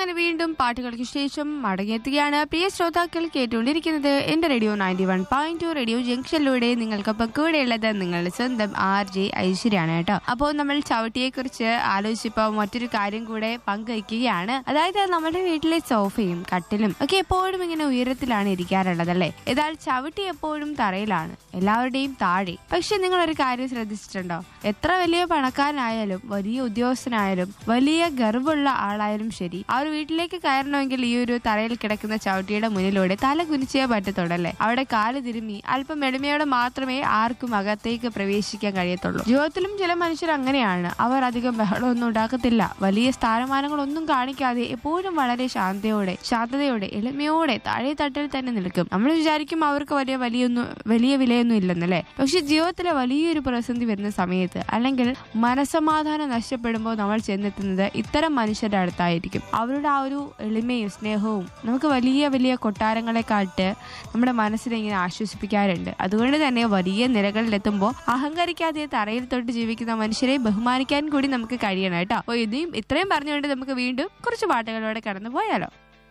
അങ്ങനെ വീണ്ടും പാട്ടുകൾക്ക് ശേഷം മടങ്ങിയെത്തുകയാണ് പ്രിയ ശ്രോതാക്കൾ കേട്ടുകൊണ്ടിരിക്കുന്നത് എന്റെ radio ninety one point two radio ജംഗ്ഷനിലൂടെ നിങ്ങൾക്കൊപ്പം കൂടെയുള്ളത് നിങ്ങളുടെ സ്വന്തം ആർ ജെ ഐശ്വര്യാണ് കേട്ടോ അപ്പോൾ നമ്മൾ ചവിട്ടിയെ കുറിച്ച് ആലോചിച്ചപ്പോൾ മറ്റൊരു കാര്യം കൂടെ പങ്കുവയ്ക്കുകയാണ് അതായത് നമ്മുടെ വീട്ടിലെ സോഫയും കട്ടിലും ഒക്കെ എപ്പോഴും ഇങ്ങനെ ഉയരത്തിലാണ് ഇരിക്കാറുള്ളത് അല്ലേ എന്നാൽ ചവിട്ടി എപ്പോഴും തറയിലാണ് എല്ലാവരുടെയും താഴെ പക്ഷെ നിങ്ങൾ ഒരു കാര്യം ശ്രദ്ധിച്ചിട്ടുണ്ടോ എത്ര വലിയ പണക്കാരനായാലും വലിയ ഉദ്യോഗസ്ഥനായാലും വലിയ ഗർവമുള്ള ആളായാലും ശരി ആ ഒരു വീട്ടിലേക്ക് കയറണമെങ്കിൽ ഈ ഒരു തറയിൽ കിടക്കുന്ന ചവിട്ടിയുടെ മുന്നിലൂടെ തല കുനിച്ചേ പറ്റത്തുള്ളല്ലേ അവിടെ കാല് തിരുമ്മി അല്പം എളിമയോടെ മാത്രമേ ആർക്കും അകത്തേക്ക് പ്രവേശിക്കാൻ കഴിയത്തുള്ളൂ ജീവിതത്തിലും ചില മനുഷ്യർ അങ്ങനെയാണ് അവർ അധികം ബഹളമൊന്നും ഉണ്ടാക്കത്തില്ല വലിയ സ്ഥാനമാനങ്ങളൊന്നും കാണിക്കാതെ എപ്പോഴും വളരെ ശാന്തയോടെ ശാന്തതയോടെ എളിമയോടെ താഴെ തട്ടിൽ തന്നെ നിൽക്കും നമ്മൾ വിചാരിക്കും അവർക്ക് വലിയ വലിയൊന്നും വലിയ വിലയൊന്നും ഇല്ലെന്നല്ലേ പക്ഷെ ജീവിതത്തിലെ വലിയൊരു പ്രതിസന്ധി വരുന്ന സമയത്ത് അല്ലെങ്കിൽ മനസമാധാനം നഷ്ടപ്പെടുമ്പോൾ നമ്മൾ ചെന്നെത്തുന്നത് ഇത്തരം മനുഷ്യരുടെ അടുത്തായിരിക്കും അവരുടെ ആ ഒരു എളിമയും സ്നേഹവും നമുക്ക് വലിയ വലിയ കൊട്ടാരങ്ങളെക്കാട്ട് നമ്മുടെ മനസ്സിനെ ഇങ്ങനെ ആശ്വസിപ്പിക്കാറുണ്ട് അതുകൊണ്ട് തന്നെ വലിയ നിലകളിലെത്തുമ്പോൾ അഹങ്കരിക്കാതെ തറയിൽ തൊട്ട് ജീവിക്കുന്ന മനുഷ്യരെ ബഹുമാനിക്കാൻ കൂടി നമുക്ക് കഴിയണം കേട്ടോ അപ്പോൾ ഇനിയും ഇത്രയും പറഞ്ഞുകൊണ്ട് നമുക്ക് വീണ്ടും കുറച്ച് പാട്ടുകളിലൂടെ കടന്നു പോയാലോ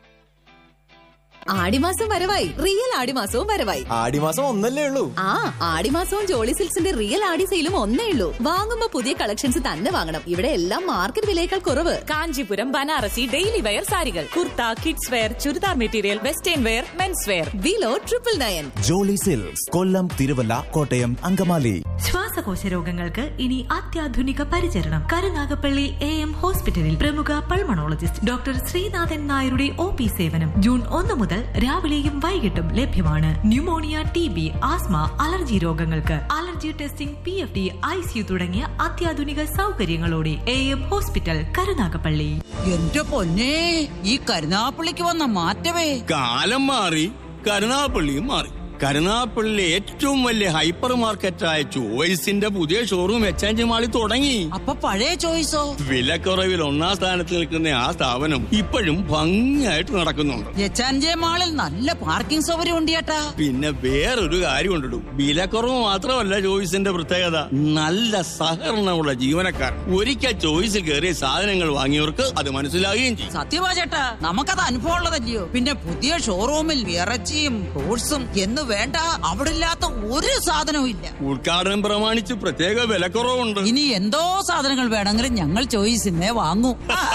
ആടിമാസം വരവായി റിയൽ ആടിമാസവും വരവായി ആടിമാസം ഒന്നല്ലേ ഉള്ളൂ ആ ആടിമാസവും ജോളി സിൽക്സിന്റെ റിയൽ ആടി സെയിലും ഒന്നേ ഉള്ളൂ വാങ്ങുമ്പോ പുതിയ കളക്ഷൻസ് തന്നെ വാങ്ങണം ഇവിടെ എല്ലാം മാർക്കറ്റ് വിലയേക്കാൾ കുറവ് കാഞ്ചീപുരം ബനാറസി ഡെയിലി വെയർ സാരികൾ kurta kids wear churidar material western wear men's wear വിലോ triple nine Jolly Silks Kollam Thiruvalla Kottayam Angamaly ശ്വാസകോശ രോഗങ്ങൾക്ക് ഇനി അത്യാധുനിക പരിചരണം കരുനാഗപ്പള്ളി എ എം ഹോസ്പിറ്റലിൽ പ്രമുഖ പൾമണോളജിസ്റ്റ് ഡോക്ടർ ശ്രീനാഥൻ നായരുടെ ഒ പി സേവനം ജൂൺ ഒന്ന് മുതൽ രാവിലെയും വൈകിട്ടും ലഭ്യമാണ് pneumonia T B asthma allergy രോഗങ്ങൾക്ക് allergy testing P F D ICU തുടങ്ങിയ അത്യാധുനിക സൗകര്യങ്ങളോടെ എ എം ഹോസ്പിറ്റൽ കരുനാഗപ്പള്ളി എന്റെ പൊന്നെ ഈ കരുനാപ്പള്ളിക്ക് വന്ന മാറ്റമേ കാലം മാറി കരുനാപ്പള്ളിയും മാറി കരുനാപ്പള്ളിയിലെ ഏറ്റവും വലിയ ഹൈപ്പർ മാർക്കറ്റായ ചോയ്സിന്റെ പുതിയ ഷോറൂം എക്സ്ചേഞ്ച് മാളിൽ തുടങ്ങി അപ്പൊ പഴയ ചോയ്സോ വിലക്കുറവിൽ ഒന്നാം സ്ഥാനത്ത് നിൽക്കുന്ന ആ സ്ഥാപനം ഇപ്പോഴും ഭംഗിയായിട്ട് നടക്കുന്നുണ്ട് എച്ചാൻജെ മാളിൽ നല്ല പാർക്കിംഗ് സൗകര്യം ഉണ്ട് ചേട്ടാ പിന്നെ വേറൊരു കാര്യം ഉണ്ടിടും വിലക്കുറവ് മാത്രമല്ല ചോയ്സിന്റെ പ്രത്യേകത നല്ല സഹകരണമുള്ള ജീവനക്കാർ ഒരിക്കൽ ചോയ്സിൽ കയറിയ സാധനങ്ങൾ വാങ്ങിയവർക്ക് അത് മനസ്സിലാകുകയും ചെയ്യും സത്യമാ ചേട്ടാ നമുക്കത് അനുഭവം ഉള്ളതല്ലയോ പിന്നെ പുതിയ ഷോറൂമിൽ ഇറച്ചിയും ഫ്രൂട്ട്സും എന്ന് വേണ്ട അവിടെ ഇല്ലാത്ത ഒരു സാധനവും ഇല്ല ഉദ്ഘാടനം പ്രമാണിച്ച് പ്രത്യേക വിലക്കുറവുണ്ട് ഇനി എന്തോ സാധനങ്ങൾ വേണമെങ്കിലും ഞങ്ങൾ ചോയ്സിന്നേ വാങ്ങൂ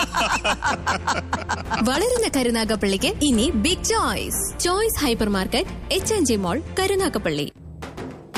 വളരുന്ന കരുനാഗപ്പള്ളിക്ക് ഇനി big choice choice hyper market H N G mall Karunagappally